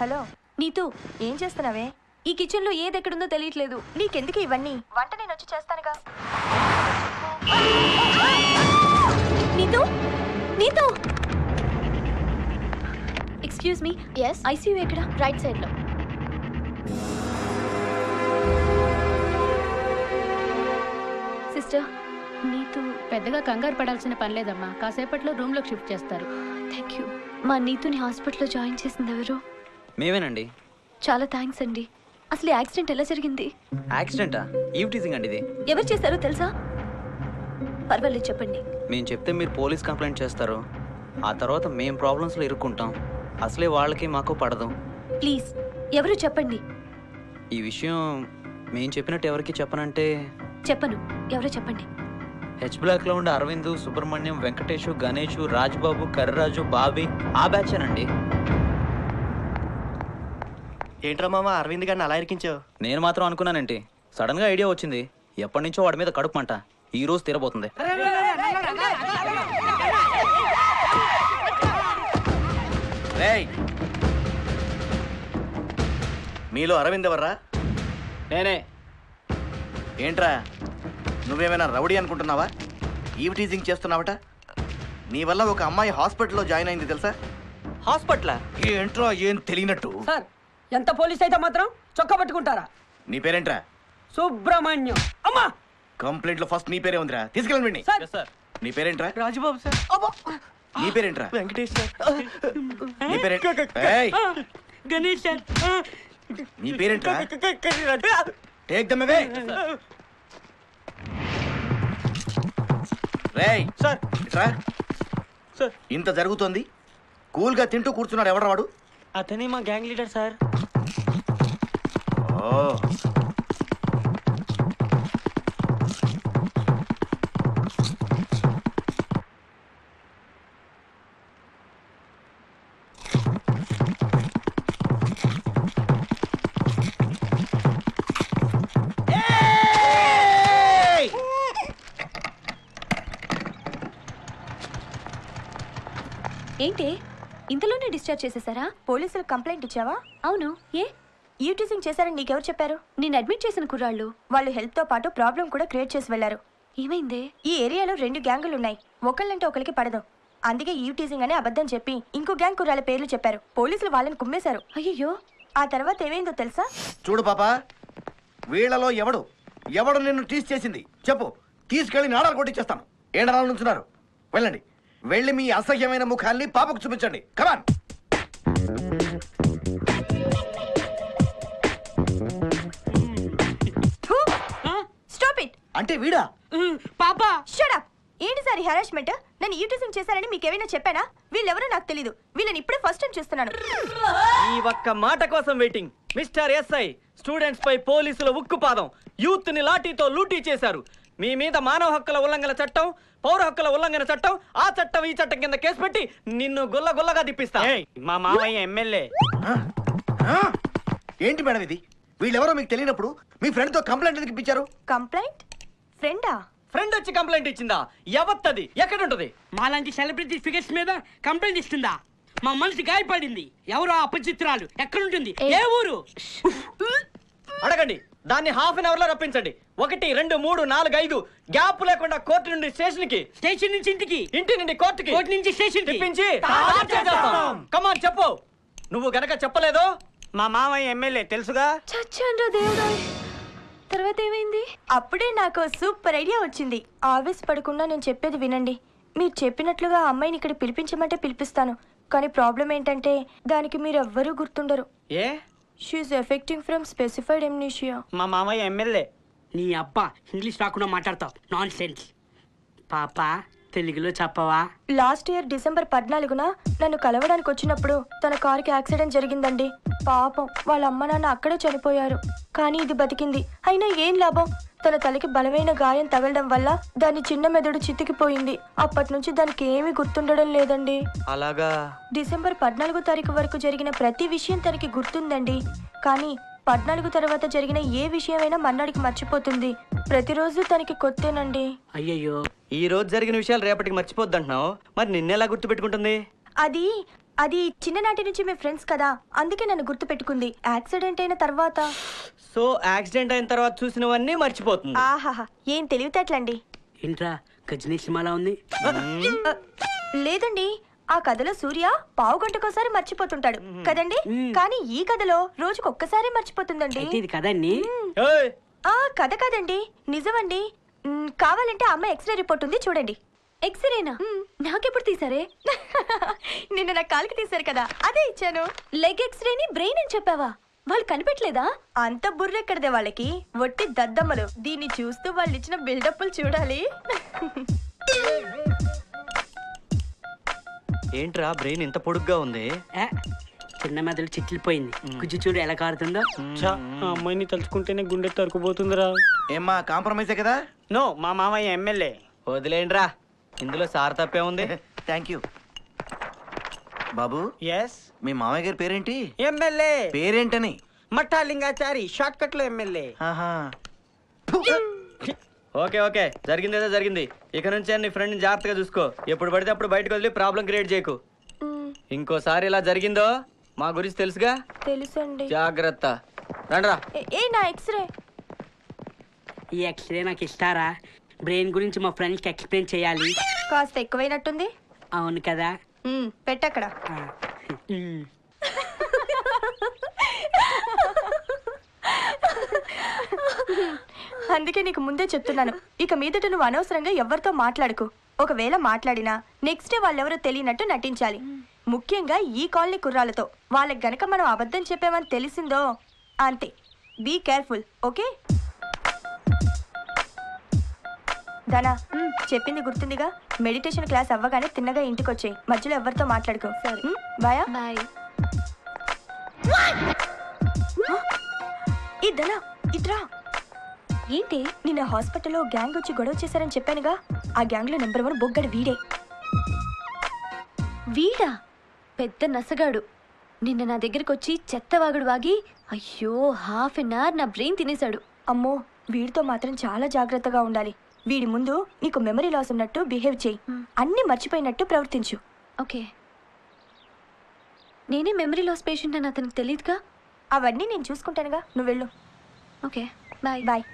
Hello Neetu ఏం చేస్తున్నావే ఈ కిచెన్ లో ఏది ఎక్కడుందో తెలియట్లేదు నీకెందుకు ఇవన్నీ వంట నేను వచ్చి చేస్తానుగా Neetu Neetu excuse me yes ICU ఎక్కడ రైట్ సైడ్ లో సిస్టర్ నీతూ పెద్దగా కంగారు పడాల్సిన పని లేదమ్మా కాసేపట్లో రూమ్ లోకి షిఫ్ట్ చేస్తారు థ్యాంక్ యూ మా నీతుని హాస్పిటల్లో జాయిన్ చేసింది ఎవరు మేమేనండి చాలా థ్యాంక్స్ అండి అసలు ఈ యాక్సిడెంట్ ఎలా జరిగింది యాక్సిడెంటా ఈవ్ టీజింగ్ అండి ఇది ఎవరు చేశారో తెలుసా పర్వాలేదు చెప్పండి మేము చెప్తే మీరు పోలీస్ కంప్లైంట్ చేస్తారు ఆ తర్వాత మేము ప్రాబ్లమ్స్లో ఇరుక్కుంటాం అసలే వాళ్ళకి మాకు పడదు ప్లీజ్ ఎవరు చెప్పండి ఈ విషయం మేము చెప్పినట్టు ఎవరికి చెప్పనంటే చెప్పను ఎవరో చెప్పండి హెచ్ బ్లాక్లో ఉండే అరవింద్ సుబ్రహ్మణ్యం వెంకటేష్ గణేష్ రాజ్బాబు కర్రాజు బాబీ ఆ బ్యాచేనండి ఏంట్రా మామ అరవింద్ గారిని అలా ఇరికించావు నేను మాత్రం అనుకున్నానంటే సడన్గా ఐడియా వచ్చింది ఎప్పటి నుంచో వాడి మీద కడుపు మంట ఈ రోజు తీరబోతుంది రేయ్ మీలో అరవింద్ ఎవర్రా నేనే ఏంట్రా నువ్వేమైనా రౌడీ అనుకుంటున్నావా ఈవ్ టీజింగ్ చేస్తున్నావట నీ వల్ల ఒక అమ్మాయి హాస్పిటల్లో జాయిన్ అయింది తెలుసా హాస్పిటల్ ఏంట్రా ఏం తెలియనట్టు సార్ ఎంత పోలీస్ అయితే మాత్రం చొక్కా పట్టుకుంటారా నీ పేరేంట్రా సుబ్రహ్మణ్యం అమ్మా కంప్లైంట్ లో ఫస్ట్ నీ పేరే ఉందిరా తీసుకెళ్ళండి వీడిని. సార్ సార్ నీ పేరేంట్రా రాజుబాబు సార్ నీ పేరేంట్రా వెంకటేష్ సార్ నీ పేరే ఏయ్, గణేష్ సార్ నీ పేరేంట్రా టేక్ దమ్ అవే రేయ్ సార్ ఇట్రా సార్ ఇంత జరుగుతోంది కూల్ గా తింటూ కూర్చున్నాడు ఎవడు వాడు అతనే మా గ్యాంగ్ లీడర్ సార్ ఓ ఏంటి ఇంతలోనే డిశ్చార్జ్ చేసేసారా పోలీసులకు కంప్లైంట్ ఇచ్చావా అవును ఏ ఈ టీజింగ్ చేశారని నీకెవరు చెప్పారు నేను అడ్మిట్ చేసిన కుర్రాళ్ళు వాళ్ళు హెల్త్ తో పాటు ప్రాబ్లం కూడా క్రియేట్ చేసి వెళ్లారు ఏమైందే ఈ ఏరియాలో రెండు గ్యాంగులు ఉన్నాయి ఒకళ్ళంటే ఒకరికి పడదు అందుకే ఈ టీజింగ్ అనే అబద్ధం చెప్పి ఇంకో గ్యాంగ్ కుర్రాల పేర్లు చెప్పారు పోలీసులు వాళ్ళని కుమ్మేశారు అయ్యో ఆ తర్వాత ఏమైందో తెలుసా చూడు పాప వీళ్ళలో ఎవడు ఎవడు నిన్ను టీస్ చేసింది చెప్పు తీసుకెళ్లి నాడాలు కొట్టించేస్తాను ఏడనాలు నుంచున్నారు వెళ్ళండి వెళ్ళి మీ అసహ్యమైన ముఖాల్ని పాపకు చూపించండి కమాన్ స్టాప్ ఇట్ అంటే వీడా పాప షట్ అప్ ఏంటి సార్ ఈ హరాస్మెంట్ నన్ను ఈ టీజింగ్ చేశారని మీకు ఏమైనా చెప్పానా వీళ్ళెవరో నాకు తెలియదు వీళ్ళని ఇప్పుడే ఫస్ట్ టైం చూస్తున్నాను ఈ ఒక్క మాట కోసం వెయిటింగ్ మిస్టర్ ఎస్ఐ స్టూడెంట్స్ పై పోలీసుల ఉక్కుపాదం యూత్ ని లాఠీతో లూటీ చేశారు మీ మీద మానవ హక్కుల ఉల్లంఘన చట్టం పౌర హక్కుల ఉల్లంఘన చట్టం ఆ చట్టం ఈ చట్టం కింద కేసు పెట్టి నిన్ను గుల్ల గుల్లగా తిప్పిస్తా మా మామయ్య ఎమ్మెల్యే ఆ? ఆ? ఏంటి మేడం ఇది వీళ్ళెవరో మీకు తెలియనప్పుడు మీ ఫ్రెండ్తో కంప్లైంట్ ఎందుకు ఇప్పించారు కంప్లైంట్ ఫ్రెండా ఫ్రెండ్ వచ్చి కంప్లైంట్ ఇచ్చిందా ఎవత్తది ఎక్కడుంటది మాలాంటి సెలబ్రిటీ ఫిగర్స్ మీద కంప్లైంట్ ఇస్తుందా మా మనసు గాయపడింది ఎవరో అపచిత్రాలు ఎక్కడుంటుంది ఏ ఊరు అడగండి దాన్ని హాఫ్ అన్ అవర్ లో రప్పించండి ఒకటి రెండు మూడు నాలుగు ఐదు గ్యాప్ లేకుండా కోర్టు నుండి స్టేషన్ కి స్టేషన్ నుంచి ఇంటికి ఇంటి నుండి కోర్టుకి కోర్టు నుంచి స్టేషన్ తిప్పించి కమాన్ చెప్పు నువ్వు గనక చెప్పలేదు మా మామయ్య ఎమ్మెల్యే తెలుసుగా చచ్చాన్రా దేవుడా తర్వాత ఏమైంది అప్పుడే నాకు సూపర్ ఐడియా వచ్చింది ఆవేశపడకుండా నేను చెప్పేది వినండి మీరు చెప్పినట్లుగా ఆ అమ్మాయిని ఇక్కడ పిలిపించమంటే పిలిపిస్తాను కానీ ప్రాబ్లం ఏంటంటే దానికి మీరు ఎవ్వరూ గుర్తుండరు a she affecting from specified amnesia మా మామయ్య ఎమ్మెల్యే నీ అబ్బా ఇంగ్లీష్ రాకుండా మాట్లాడతావు నాన్ సెన్స్ పాప తెలుగులో చెప్పవా లాస్ట్ ఇయర్ డిసెంబర్ పద్నాలుగున నన్ను కలవడానికి వచ్చినప్పుడు తన కారుకి యాక్సిడెంట్ జరిగిందండి పాపం వాళ్ళ అమ్మ నాన్న అక్కడే చనిపోయారు కానీ ఇది బతికింది అయినా ఏం లాభం తన తలకి బలమైన గాయం తగలడం వల్ల దాని చిన్న మెదడు చితికిపోయింది అప్పటి నుంచి దానికి ఏమీ గుర్తుండడం లేదండి అలాగా డిసెంబర్ పద్నాలుగో తారీఖు వరకు జరిగిన ప్రతి విషయం తనకి గుర్తుందండి కానీ పద్నాలుగు తర్వాత జరిగిన ఏ విషయమైనా మన్నాడికి మర్చిపోతుంది ప్రతిరోజు తనకి కొత్తేనండి అయ్యయ్యో ఈ రోజు జరిగిన విషయాలు రేపటికి మర్చిపోద్ది అంటున్నావు మరి నిన్నెలా గుర్తు పెట్టుకుంటుంది అది అది చిన్ననాటి నుంచి మీ ఫ్రెండ్స్ కదా అందుకే నన్ను గుర్తు పెట్టుకుంది యాక్సిడెంట్ అయిన తర్వాత సో యాక్సిడెంట్ అయిన తర్వాత చూసినవన్నీ మర్చిపోతుంది ఆహాహా ఏం తెలివితేటలండి ఏంట్రా గజనీ సినిమాలా ఉంది లేదండి ఆ కథలో సూర్య పావు గంటకోసారి మర్చిపోతుంటాడు కదండి కానీ ఈ కథలో రోజుకు ఒక్కసారి మర్చిపోతుందండి అయితే ఇది కదండి ఏయ్, ఆ కథ కాదండి నిజమండి మ్, కావాలంటే అమ్మ ఎక్స్రే రిపోర్ట్ ఉంది చూడండి ఎక్స్రేనా నాకెప్పుడు తీసారే నిన్న నా కాలికి తీశారు కదా అదే ఇచ్చాను లెగ్ ఎక్స్రేని బ్రెయిన్ అని చెప్పావా వాళ్ళు కనిపెట్టలేదా అంత బుర్రెక్కడదే వాళ్ళకి వట్టి దద్దమ్మలు దీన్ని చూస్తూ వాళ్ళు ఇచ్చిన బిల్డప్లు చూడాలి ఏంట్రా బ్రెయిన్ ఇంత పొడుగ్గా ఉంది ఏ, చిన్న మెదడు చిట్లిపోయింది గుజ్జు చూడు ఎలా కారుతుందో ఛ, ఆ అమ్మాయిని తలుచుకుంటేనే గుండె తరుకుపోతుందిరా ఏమ్మా కాంప్రమైజే కదా నో మా మామయ్య ఎమ్మెల్యే వదిలేండ్రా ఇందులో సార్ తప్పే ఉంది థ్యాంక్ యూ బాబు ఎస్ మీ మామయ్య గారి పేరేంటి ఎమ్మెల్యే పేరేంటని మఠాలింగాచారి షార్ట్ కట్ లో ఎమ్మెల్యే ఆహా ఓకే ఓకే జరిగింది ఏదో జరిగింది ఇక నుంచి నీ ఫ్రెండ్ని జాగ్రత్తగా చూసుకో ఎప్పుడు పడితే అప్పుడు బయటకు వదిలి ప్రాబ్లం క్రియేట్ చేయకు మ్, ఇంకోసారి ఇలా జరిగిందో మా గురించి తెలుసుగా తెలుసండి జాగ్రత్త రండ్రా ఏ- ఏ నా ఎక్స్రే ఈ ఎక్స్రే నాకు ఇస్తారా బ్రెయిన్ గురించి మా ఫ్రెండ్స్కి ఎక్స్ప్లెయిన్ చేయాలి కాస్త ఎక్కువైనట్టుంది అవును కదా మ్, పెట్టక్కడ ఆ. మ్. అందుకే నీకు ముందే చెప్తున్నాను ఇక మీదట నువ్వు అనవసరంగా ఎవరితో మాట్లాడుకు ఒకవేళ మాట్లాడినా నెక్స్ట్ డే వాళ్ళెవరో తెలియనట్టు నటించాలి ముఖ్యంగా ఈ కాలనీ కుర్రాలతో వాళ్ళకి గనక మనం అబద్ధం చెప్పామని తెలిసిందో అంతే బీ కేర్ఫుల్ ఓకే ధనా చెప్పింది గుర్తుందిగా మెడిటేషన్ క్లాస్ అవ్వగానే తిన్నగా ఇంటికి వచ్చాయి మధ్యలో ఎవరితో మాట్లాడుకో ఉమ్, బాయా బాయ్ ఈ ధనా ఇట్రా ఏంటి నిన్న హాస్పిటల్లో గ్యాంగ్ వచ్చి గొడవ చేశారని చెప్పానుగా ఆ గ్యాంగ్ లో నెంబర్ వన్ బొగ్గడు వీడే వీడా పెద్ద నసగాడు నిన్న నా దగ్గరికి వచ్చి చెత్తవాగుడు వాగి అయ్యో హాఫ్ అన్ అవర్ నా బ్రెయిన్ తినేశాడు అమ్మో వీడితో మాత్రం చాలా జాగ్రత్తగా ఉండాలి వీడి ముందు నీకు మెమరీ లాస్ ఉన్నట్టు బిహేవ్ చేయి అన్ని మర్చిపోయినట్టు ప్రవర్తించు ఓకే నేనే మెమరీ లాస్ పేషెంట్ అని అతనికి తెలియదుగా అవన్నీ నేను చూసుకుంటానుగా నువ్వు వెళ్ళు okay bye bye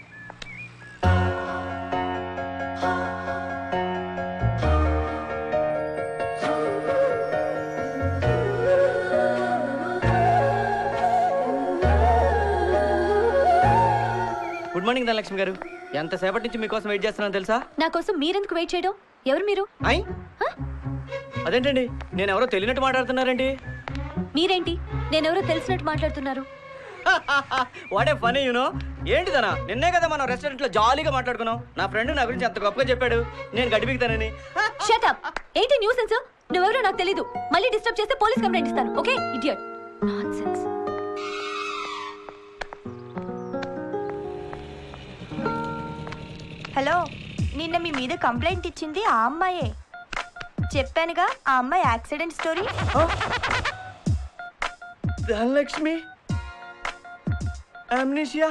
good morning Dhanalakshmi గారు ఎంతసేపటి నుంచి మీకోసం వెయిట్ చేస్తున్నాను తెలుసా నా కోసం మీరెందుకు వెయిట్ చేయడం ఎవరు మీరు అయ్ అదేంటండి నేను ఎవరో తెలియనట్టు మాట్లాడుతున్నారేంటి మీరేంటి నేనెవరో తెలిసినట్టు మాట్లాడుతున్నారు వాడే ఫనీ యూనో ఏంటిదనా నిన్నే కదా మనం రెస్టారెంట్ లో జాలీగా మాట్లాడుకున్నాం నా ఫ్రెండ్ నా గురించి అంత గొప్పగా చెప్పాడు నేను గడిపిస్తానని షట్ అప్ ఏంటి న్యూసెన్స్ నువ్వెవరో నాకు తెలీదు మళ్ళీ డిస్టర్బ్ చేస్తే పోలీస్ కంప్లైంట్ ఇస్తాను ఓకే ఇడియట్ నాన్సెన్స్ హలో నిన్న మీ మీద కంప్లైంట్ ఇచ్చింది ఆ అమ్మాయే చెప్పానుగా ఆ అమ్మాయి యాక్సిడెంట్ స్టోరీ ధనలక్ష్మి అమ్నీషియా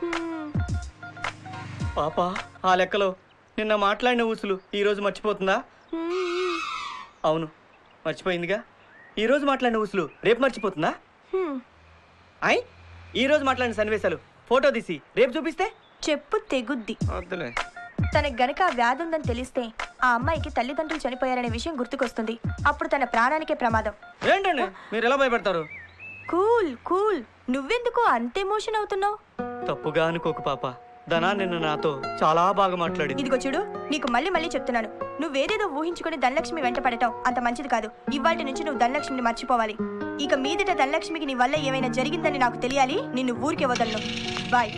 పాప ఆ లెక్కలో నిన్న మాట్లాడిన ఊసులు ఈ రోజు మర్చిపోతుందా అవును మర్చిపోయిందిగా ఈ రోజు మాట్లాడిన ఊసులు రేపు మర్చిపోతుందా అయ్ ఈ రోజు మాట్లాడిన సన్నివేశాలు ఫోటో తీసి రేపు చూపిస్తే చెప్పు తెగుద్ది వద్దులే తనకి గనక ఆ వ్యాధి ఉందని తెలిస్తే ఆ అమ్మాయికి తల్లిదండ్రులు చనిపోయారనే విషయం గుర్తుకొస్తుంది అప్పుడు తన ప్రాణానికే ప్రమాదం ఏంటండి మీరు ఎలా భయపడతారు కూల్ కూల్ నువ్వెందుకు అంత ఎమోషన్ అవుతున్నావు తప్పుగా అనుకోకు పాప ధనా నిన్న నాతో చాలా బాగా మాట్లాడింది ఇదిగో చూడు నీకు మళ్ళీ మళ్ళీ చెప్తున్నాను నువ్వేదేదో ఊహించుకుని ధనలక్ష్మి వెంట పడటం అంత మంచిది కాదు ఇవాటి నుంచి నువ్వు ధనలక్ష్మిని మర్చిపోవాలి ఇక మీదట ధనలక్ష్మికి నీ వల్ల ఏమైనా జరిగిందని నాకు తెలియాలి నిన్ను ఊరికే వదలను బాయ్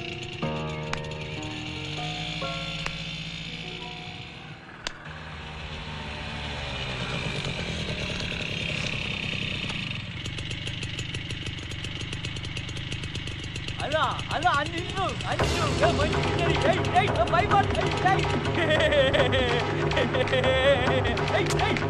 అలా అలా అన్నిండు అన్నిండు మంచి ఏయ్ ఏయ్ భయపడ ఏయ్ ఏయ్ ఏయ్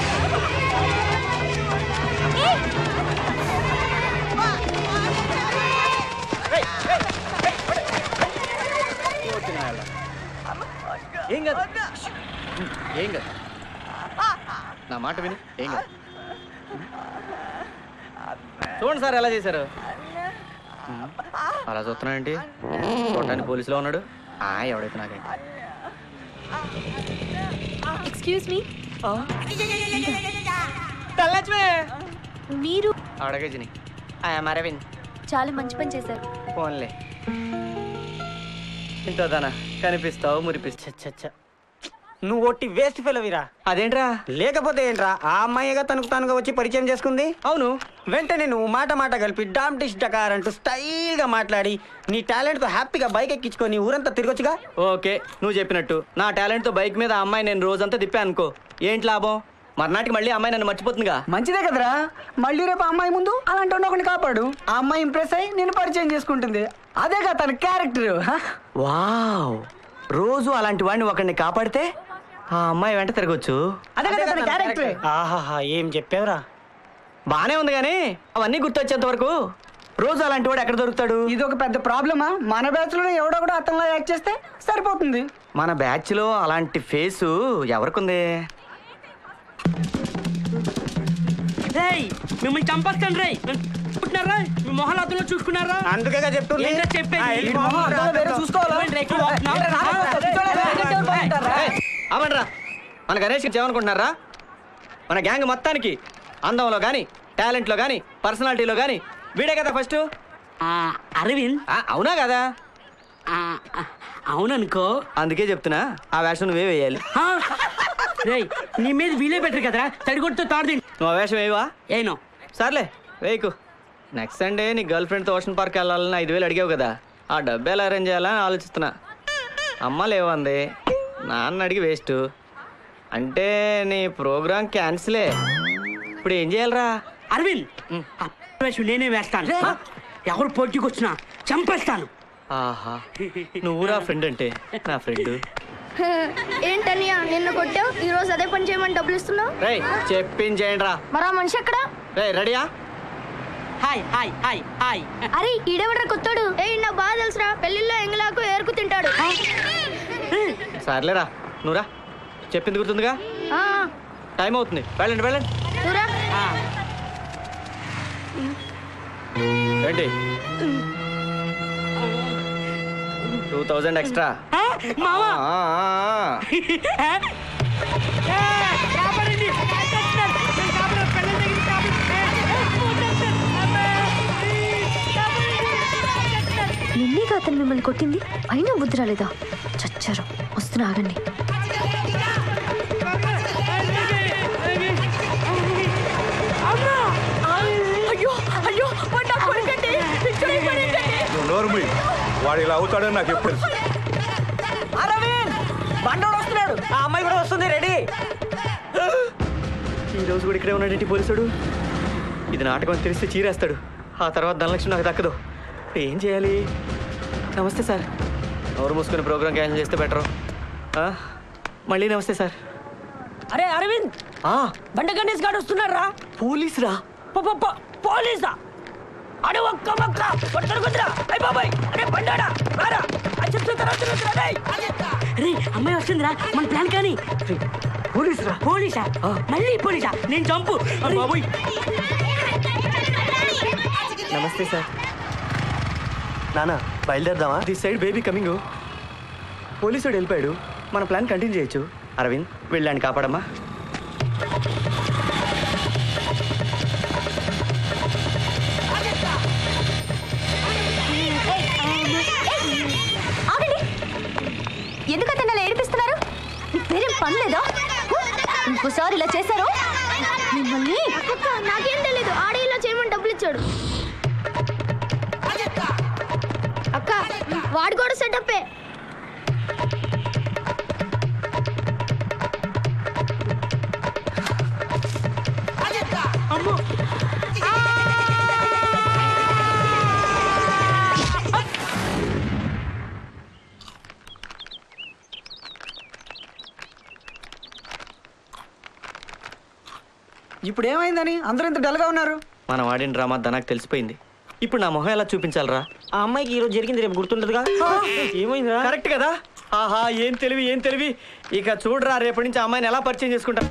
ఏ ఏం కాదు ఏం కాదు నా మాట విని ఏం కాదు చూడండి సార్ ఎలా చేశారు అలా చూస్తున్నానండి చూడటానికి పోలీసులో ఉన్నాడు ఆ, ఎవడైతే నాకేంటి ఎక్స్క్యూజ్ మీ మీరు అడగజిని అరవింద్ చాలా మంచి పని చేశారు ఫోన్లే ఇంతోదానా కనిపిస్తావు మురిపిస్తా నువ్వు ఒట్టి వేస్ట్ ఫెలవిరా అదేంట్రా లేకపోతే ఏంట్రా ఆ అమ్మాయిగా తనకు తానుగా వచ్చి పరిచయం చేసుకుంది అవును వెంటనే నువ్వు మాట మాట కలిపి డామ్ డిష్ డకార్ అంటూ స్టైల్ గా మాట్లాడి నీ టాలెంట్ తో హ్యాపీగా బైక్ ఎక్కించుకొని ఊరంతా తిరగొచ్చుగా ఓకే నువ్వు చెప్పినట్టు నా టాలెంట్ తో బైక్ మీద ఆ అమ్మాయి నేను రోజంతా తిప్పాను అనుకో ఏంటి లాభం మర్నాటికి మళ్ళీ ఆ అమ్మాయి నన్ను మర్చిపోతుందిగా మంచిదే కదరా మళ్ళీ రేపు ఆ అమ్మాయి ముందు అలాంటి వాడిని ఒకరిని కాపాడు ఆ అమ్మాయి ఇంప్రెస్ అయ్యి నేను పరిచయం చేసుకుంటుంది అదేగా తన క్యారెక్టర్ వావ్ రోజు అలాంటి వాడిని ఒకరిని కాపాడితే ఆ అమ్మాయి వెంట తిరగొచ్చు అదే కదా తన క్యారెక్టర్ ఆహాహా ఏం చెప్పావురా బానే ఉంది కానీ అవన్నీ గుర్తొచ్చేంత వరకు రోజు అలాంటి వాడు ఎక్కడ దొరుకుతాడు ఇది ఒక పెద్ద ప్రాబ్లమా మన బ్యాచ్ లో ఎవడో కూడా అతనిలా యాక్ట్ చేస్తే సరిపోతుంది మన బ్యాచ్ లో అలాంటి ఫేసు ఎవరికుంది రేయ్ మిమ్మల్ని చంపేస్తాను రేయ్ పుట్టినారా మీ మొహాలు అద్దంలో చూసుకున్నారా అందుకే చెప్తుంది ఏంటో చెప్పేది? ఆ, వెళ్ళి మొహం అద్దంలో వేరే చూసుకోవాలా? ఏంటి ఎక్కువ వాగుతున్నావ్? ఏంట్రా, నాలుగు వస్తా, కూర్చోలే, కూర్చోలే. అవనరా మన గణేష్ ఏమనుకుంటున్నారా మన గ్యాంగ్ మొత్తానికి అందంలో కానీ టాలెంట్లో కానీ పర్సనాలిటీలో కానీ వీడే కదా ఫస్ట్ ఆ, అరవింద్ అవునా కదా ఆ, ఆ, అవుననుకో అందుకే చెప్తున్నా ఆ వేషం నువ్వే వేయాలి ఆ, రేయ్ నీ మీద వీలే బెటర్ కదరా తడిగొడితో తాడు నువ్వు ఆ వేషం వేయవా ఏనో సర్లే వేయకు నెక్స్ట్ సండే నీ గర్ల్ ఫ్రెండ్తో ఓషన్ పార్క్ వెళ్ళాలని ఐదు వేలు అడిగావు కదా ఆ డబ్బు ఎలా అరేంజ్ చేయాలని ఆలోచిస్తున్నా అమ్మ లేవంది నాన్న అడిగి వేస్ట్ అంటే నీ ప్రోగ్రామ్ క్యాన్సిలే ఇప్పుడు ఏం చేయాలరా అరవింద్ ఆ వేషం నేనే వేస్తాను ఆ, ఎవరు పోటీకి వచ్చినా చంపేస్తాను ఆహా నువ్వురా ఫ్రెండ్ అంటే నా ఫ్రెండ్ ఏంటనియా నిన్న కొట్టావు ఈ రోజు అదే పని చేయమని డబ్బులు ఇస్తున్నావు రేయ్ చెప్పించేయండి రా మరి ఆ మనిషి ఎక్కడ రే రెడీయా హాయ్ హాయ్ హాయ్ హాయ్ అరే ఈడెవడ్రా కొత్తాడు ఏ నా బాగా తెలుసురా పెళ్లిలో ఎంగలాకు ఏరుకు తింటాడు సర్లేరా నువ్వురా చెప్పింది గుర్తుందిగా ఆ, టైం అవుతుంది వెళ్ళండి వెళ్ళండి నువ్వురా ఏంటి టూ థౌజండ్ ఎక్స్ట్రా ఆ, మావా ఆ, ఆ, ఆ. ఏ, కాపాడండి. కాపాడండి. నేను కాపాడాను. పిల్లల దగ్గర కాపాడు. ఏ, ఏ, వదిలేస్తాను. అమ్మా. ఈ, కాపాడండి. నిన్నేగా అతను మిమ్మల్ని కొట్టింది అయినా బుద్ధి రాలేదా చచ్చారు వస్తున్నా ఆగండి అయ్యో అయ్యో వాడు నా కొడుకండి నువ్వు నోరు మూయి. వాడు ఇలా అవుతాడని నాకు ఎప్పుడు తెలుసు అరవింద్ బండోడు వస్తున్నాడు ఆ అమ్మాయి కూడా వస్తుంది రెడీ ఈ రోజు కూడా ఇక్కడే ఉన్నాడేంటి పోలీసుడు ఇది నాటకం అని తెలిస్తే చీరేస్తాడు ఆ తర్వాత ధనలక్ష్మి నాకు దక్కదు ఏం చేయాలి నమస్తే సార్ ఎవరు మూసుకుని ప్రోగ్రామ్ క్యాన్సిల్ చేస్తే బెటరు మళ్ళీ నమస్తే సార్ అరే అరవింద్ ఆ, బండ గణేష్ గారు వస్తున్నాడు రా పోలీస్ రా పోలీసా అడే ఒక్క మొక్క కొట్టరు కుదరా అయ్య బాబాయ్ అరే బండాడా రారా రే అమ్మాయి వస్తుందిరా మన ప్లాన్ కానీ పోలీస్ రా పోలీసా మళ్ళీ పోలీసా నేను చంపు బాబోయ్ నమస్తే సార్ నానా బయలుదేరదామా దిస్ సైడ్ బేబీ కమింగ్ పోలీసుడు వెళ్ళిపోయాడు మన ప్లాన్ కంటిన్యూ చేయొచ్చు అరవింద్ వెళ్ళాను కాపాడమ్మా ఆగండి ఎందుకు అతను అలా ఏడిపిస్తున్నారు మీకు వేరేం పని లేదా ఇంకోసారి ఇలా చేశారు మిమ్మల్ని అక్క నాకేం తెలీదు ఆడే ఇలా చేయమని డబ్బులు ఇచ్చాడు అక్క వాడు కూడా సెటప్పే ఇప్పుడు ఏమైందని అందరూ ఇంత డల్గా ఉన్నారు మనం ఆడిన డ్రామా నాకు తెలిసిపోయింది ఇప్పుడు నా మొహం ఎలా చూపించాలరా ఆ అమ్మాయికి ఈరోజు జరిగింది రేపు గుర్తుండదుగా ఏమైందిరా కరెక్ట్ కదా ఆహా ఏం తెలివి ఏం తెలివి ఇక చూడరా రేపటి నుంచి ఆ అమ్మాయిని ఎలా పరిచయం చేసుకుంటా